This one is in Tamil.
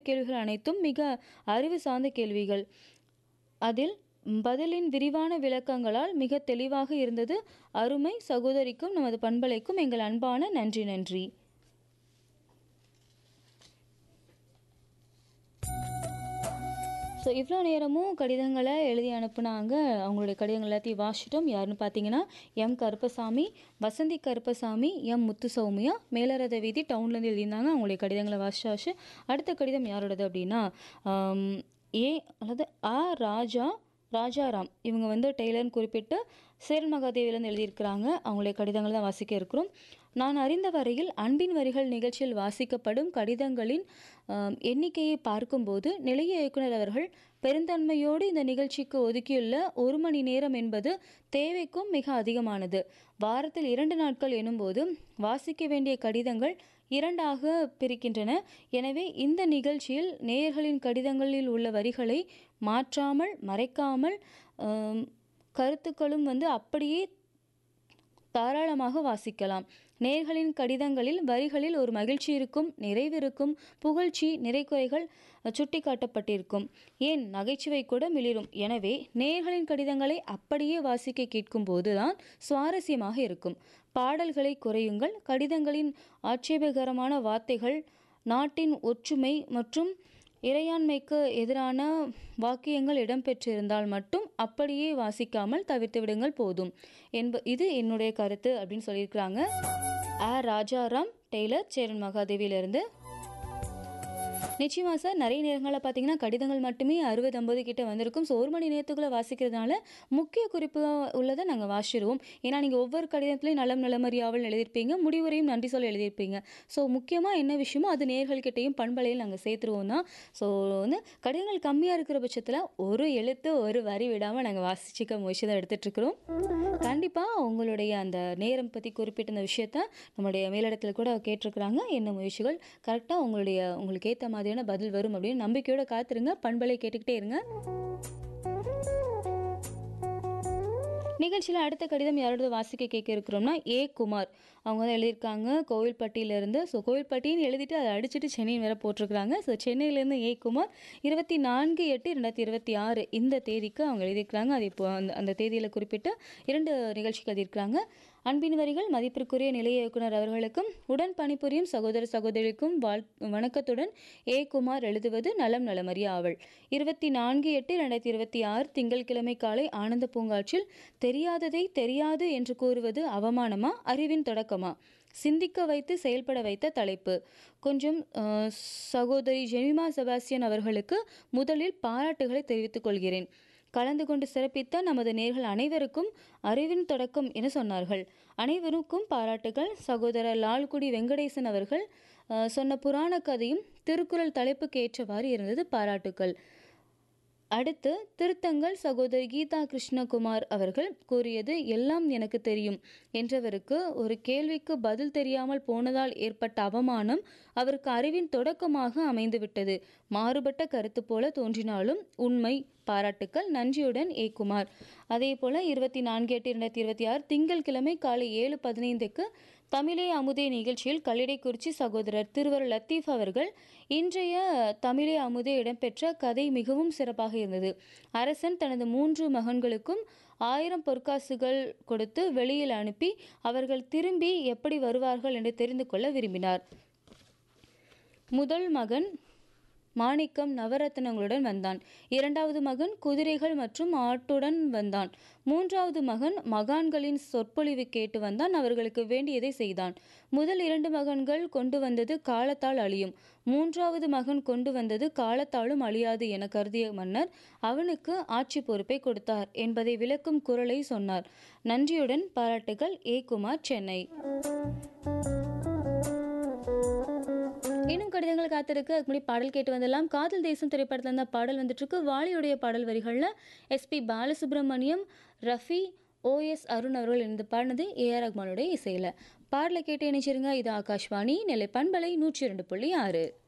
கேள்விகள் அனைத்தும் மிக அறிவு சார்ந்த கேள்விகள் அதில் பதிலின் விரிவான விளக்கங்களால் மிக தெளிவாக இருந்தது அருமை சகோதரிக்கும் நமது பண்பலைக்கும் எங்கள் அன்பான நன்றி நன்றி ஸோ இவ்வளோ நேரமும் கடிதங்களை எழுதி அனுப்புனாங்க அவங்களுடைய கடிதங்கள் எல்லாத்தையும் வாசிட்டோம் யாருன்னு பார்த்தீங்கன்னா எம் கருப்பசாமி வசந்தி கருப்பசாமி எம் முத்து சௌமியா மேலரத வீதி டவுன்லேருந்து எழுதியிருந்தாங்க அவங்களுடைய கடிதங்களை வாசிச்சாச்சு அடுத்த கடிதம் யாரோடது அப்படின்னா ஆம், ஏ அல்லது ஆ ராஜா ராஜாராம் இவங்க வந்து டெய்லர்னு குறிப்பிட்டு சேரன் மகாதேவிலேருந்து எழுதியிருக்கிறாங்க அவங்களுடைய கடிதங்கள் தான் வாசிக்க இருக்கிறோம் நான் அறிந்த வரையில் அன்பின் வரிகள் நிகழ்ச்சியில் வாசிக்கப்படும் கடிதங்களின் ஆம், எண்ணிக்கையை பார்க்கும்போது நிலைய இயக்குனர் அவர்கள் பெருந்தன்மையோடு இந்த நிகழ்ச்சிக்கு ஒதுக்கியுள்ள ஒரு மணி நேரம் என்பது தேவைக்கும் மிக அதிகமானது வாரத்தில் இரண்டு நாட்கள் எனும்போது வாசிக்க வேண்டிய கடிதங்கள் இரண்டாக பிரிக்கின்றன எனவே இந்த நிகழ்ச்சியில் நேயர்களின் கடிதங்களில் உள்ள வரிகளை மாற்றாமல் மறைக்காமல் ஆம், கருத்துக்களும் வந்து அப்படியே தாராளமாக வாசிக்கலாம் நேர்களின் கடிதங்களில் வரிகளில் ஒரு மகிழ்ச்சி இருக்கும் நிறைவு இருக்கும் புகழ்ச்சி நிறைக்குறைகள் சுட்டி காட்டப்பட்டிருக்கும் ஏன் நகைச்சுவை கூட மிளிரும் எனவே நேர்களின் கடிதங்களை அப்படியே வாசிக்க கேட்கும் போதுதான் சுவாரஸ்யமாக இருக்கும் பாடல்களை குறையுங்கள் கடிதங்களின் ஆட்சேபகரமான வார்த்தைகள் நாட்டின் ஒற்றுமை மற்றும் இறையாண்மைக்கு எதிரான வாக்கியங்கள் இடம்பெற்றிருந்தால் மட்டும் அப்படியே வாசிக்காமல் தவிர்த்து விடுங்கள் போதும் என்ப இது என்னுடைய கருத்து அப்படின்னு சொல்லியிருக்கிறாங்க ஆ ராஜாராம் டெய்லர் சேரன் மகாதேவியிலிருந்து நிச்சயமா சார் நிறைய நேரங்களில் பார்த்தீங்கன்னா கடிதங்கள் மட்டுமே அறுபது ஐம்பது கிட்ட வந்திருக்கும் ஸோ ஒரு மணி நேரத்துக்குள்ளே வாசிக்கிறதுனால முக்கிய குறிப்பு உள்ளதை நாங்கள் வாசிடுவோம் ஏன்னா நீங்கள் ஒவ்வொரு கடிதத்துலையும் நலம் நிலமறியாவல் எழுதியிருப்பீங்க முடிவுரையும் நன்றி சொல்ல எழுதியிருப்பீங்க ஸோ முக்கியமாக என்ன விஷயமோ அது நேர்கள்கிட்டையும் பண்பலையில் நாங்கள் சேர்த்துருவோம் தான் ஸோ வந்து கடிதங்கள் கம்மியாக இருக்கிற பட்சத்தில் ஒரு எழுத்து ஒரு வரி விடாமல் நாங்கள் வாசிச்சிக்க முயற்சி தான் எடுத்துகிட்டு இருக்கிறோம் கண்டிப்பாக உங்களுடைய அந்த நேரம் பற்றி குறிப்பிட்ட அந்த விஷயத்த நம்மளுடைய மேலிடத்தில் கூட கேட்டிருக்கிறாங்க என்ன முயற்சிகள் கரெக்டாக உங்களுடைய உங்களுக்கு ஏற்ற மாதிரியான பதில் வரும் அப்படின்னு நம்பிக்கையோட காத்துருங்க பண்பலை கேட்டுக்கிட்டே இருங்க நிகழ்ச்சியில் அடுத்த கடிதம் யாரோட வாசிக்க கேட்க இருக்கிறோம்னா ஏ குமார் அவங்க தான் எழுதியிருக்காங்க கோவில்பட்டியிலேருந்து ஸோ கோவில்பட்டின்னு எழுதிட்டு அதை அடிச்சுட்டு சென்னை வேற போட்டிருக்கிறாங்க ஸோ சென்னையிலேருந்து ஏ குமார் இருபத்தி நான்கு எட்டு ரெண்டாயிரத்தி இருபத்தி ஆறு இந்த தேதிக்கு அவங்க எழுதியிருக்கிறாங்க அது இப்போ அந்த அந்த தேதியில் குறிப்பிட்டு இரண்டு நிகழ்ச்சிக்கு எழுதியிருக்கிறாங்க அன்பின் வரிகள் மதிப்பிற்குரிய நிலைய இயக்குனர் அவர்களுக்கும் உடன் பணிபுரியும் சகோதர சகோதரிக்கும் வாழ் வணக்கத்துடன் ஏ குமார் எழுதுவது நலம் நலமறிய ஆவல் இருபத்தி நான்கு எட்டு ரெண்டாயிரத்தி இருபத்தி ஆறு திங்கட்கிழமை காலை ஆனந்த பூங்காற்றில் தெரியாததை தெரியாது என்று கூறுவது அவமானமா அறிவின் தொடக்கமா சிந்திக்க வைத்து செயல்பட வைத்த தலைப்பு கொஞ்சம் அஹ், சகோதரி ஜெமிமா செபாஸ்டியன் அவர்களுக்கு முதலில் பாராட்டுகளை தெரிவித்துக் கொள்கிறேன் கலந்து கொண்டு சிறப்பித்த நமது நேர்கள் அனைவருக்கும் அறிவின் தொடக்கம் என சொன்னார்கள் அனைவருக்கும் பாராட்டுகள் சகோதரர் லால்குடி வெங்கடேசன் அவர்கள் அஹ், சொன்ன புராண கதையும் திருக்குறள் தலைப்புக்கு ஏற்றவாறு இருந்தது பாராட்டுக்கள் அடுத்து திருத்தங்கள் சகோதரி கீதா கிருஷ்ணகுமார் அவர்கள் கூறியது எல்லாம் எனக்கு தெரியும் என்றவருக்கு ஒரு கேள்விக்கு பதில் தெரியாமல் போனதால் ஏற்பட்ட அவமானம் அவருக்கு அறிவின் தொடக்கமாக அமைந்துவிட்டது மாறுபட்ட கருத்து போல தோன்றினாலும் உண்மை பாராட்டுக்கள் நன்றியுடன் ஏ குமார் அதே போல இருபத்தி நான்கு எட்டு இரண்டாயிரத்தி இருபத்தி ஆறு திங்கட்கிழமை காலை ஏழு பதினைந்துக்கு தமிழே அமுதே நிகழ்ச்சியில் கல்லிடைக்குறிச்சி சகோதரர் திருவர் லத்தீஃப் அவர்கள் இன்றைய தமிழே அமுதே இடம்பெற்ற கதை மிகவும் சிறப்பாக இருந்தது அரசன் தனது மூன்று மகன்களுக்கும் ஆயிரம் பொற்காசுகள் கொடுத்து வெளியில் அனுப்பி அவர்கள் திரும்பி எப்படி வருவார்கள் என்று தெரிந்து கொள்ள விரும்பினார் முதல் மகன் மாணிக்கம் நவரத்னங்களுடன் வந்தான் இரண்டாவது மகன் குதிரைகள் மற்றும் ஆட்டுடன் வந்தான் மூன்றாவது மகன் மகான்களின் சொற்பொழிவு கேட்டு வந்தான் அவர்களுக்கு வேண்டியதை செய்தான் முதல் இரண்டு மகன்கள் கொண்டு வந்தது காலத்தால் அழியும் மூன்றாவது மகன் கொண்டு வந்தது காலத்தாலும் அழியாது என கருதிய மன்னர் அவனுக்கு ஆட்சி பொறுப்பை கொடுத்தார் என்பதை விளக்கும் குரலை சொன்னார் நன்றியுடன் பாராட்டுகள் ஏ குமார் சென்னை இன்னும் கடிதங்கள் காத்திருக்கு அதுக்கு முன்னாடி பாடல் கேட்டு வந்துடலாம் காதல் தேசம் திரைப்படத்தில் இருந்த பாடல் வந்துட்டு இருக்கு வாலியுடைய பாடல் வரிகளில் எஸ்பி பாலசுப்ரமணியம் ரஃபி ஓஎஸ் அருண் அவர்கள் இருந்து பாடினது ஏஆர் ரஹ்மானுடைய இசையில் பாடலை கேட்டு இணைச்சிருங்க இது ஆகாஷ்வாணி நெல்லை பண்பலை நூற்றி இரண்டு புள்ளி ஆறு